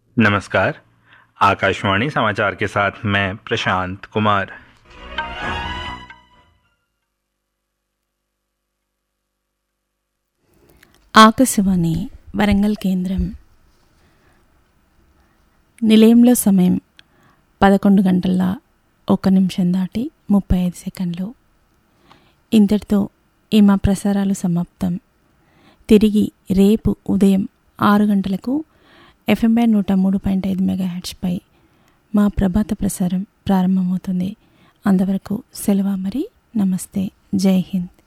नमस्कार आकाशवाणी समाचार के साथ मैं प्रशांत कुमार ఆకాశవాణి వరంగల్ కేంద్రం నిలయంలో సమయం పదకొండు గంటల ఒక నిమిషం దాటి ముప్పై ఐదు సెకండ్లు ఇంతటితో ఈ మా ప్రసారాలు సమాప్తం తిరిగి రేపు ఉదయం ఆరు గంటలకు ఎఫ్ఎం బ్యాండ్ నూట మూడు పాయింట్ ఐదు మెగా హెడ్స్పై మా ప్రభాత ప్రసారం ప్రారంభమవుతుంది అంతవరకు సెలవు మరి నమస్తే జై హింద్